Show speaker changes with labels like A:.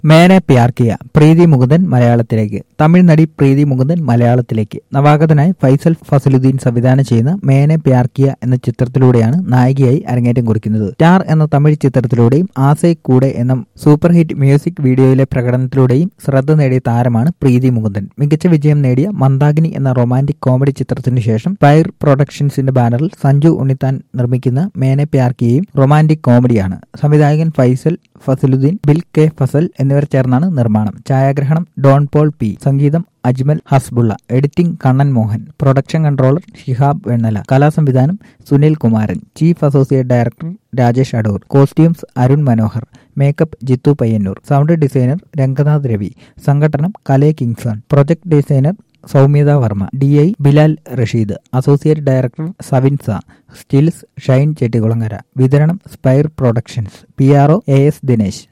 A: മേനെ പ്യാർ Kia പ്രീതി മുകുന്ദൻ മലയാളത്തിലേക്ക് തമിഴ് നടി പ്രീതി മുകുന്ദൻ മലയാളത്തിലേക്ക് നവാഗതനായി ഫൈസൽ ഫസലുദ്ദീൻ സംവിധാനം ചെയ്യുന്ന മേനെ പ്യാർ കിയ എന്ന ചിത്രത്തിലൂടെയാണ് നായികയായി അരങ്ങേറ്റം കുറിക്കുന്നത് സ്റ്റാർ എന്ന തമിഴ് ചിത്രത്തിലൂടെയും ആസൈ കൂടെ എന്ന സൂപ്പർ ഹിറ്റ് മ്യൂസിക് വീഡിയോയിലെ പ്രകടനത്തിലൂടെയും ശ്രദ്ധ നേടിയ താരമാണ് പ്രീതി മുകുന്ദൻ മികച്ച വിജയം നേടിയ മന്ദാകിനി എന്ന റൊമാന്റിക് കോമഡി ചിത്രത്തിനു ശേഷം പൈർ പ്രൊഡക്ഷൻസിന്റെ ബാനറിൽ സഞ്ജു ഉണ്ണിത്താൻ നിർമ്മിക്കുന്ന മേനെ പ്യാർ കിയയും റൊമാന്റിക് കോമഡിയാണ് സംവിധായകൻ ഫൈസൽ ഫസലുദ്ദീൻ ബിൽ കെ ഫസൽ എന്നിവർ ചേർന്നാണ് നിർമ്മാണം ഛായാഗ്രഹണം ഡോൺ പോൾ പി സംഗീതം Ajmal Hasbulla editing Kannan Mohan production controller Shihab Vennala കലാസംവിധാനം Sunil Kumaran chief associate director Rajesh Adoor costumes Arun Manohar makeup Jithu Payyanur sound designer Ranganath Ravi സംഘടനം Kalai Kingson project designer Soumyatha Varma D I Bilal Rasheed associate director സവിൻസ സ്റ്റിൽസ് ഷൈൻ ചെട്ടികുളങ്ങര വിതരണം Spire productions P R O A S Dinesh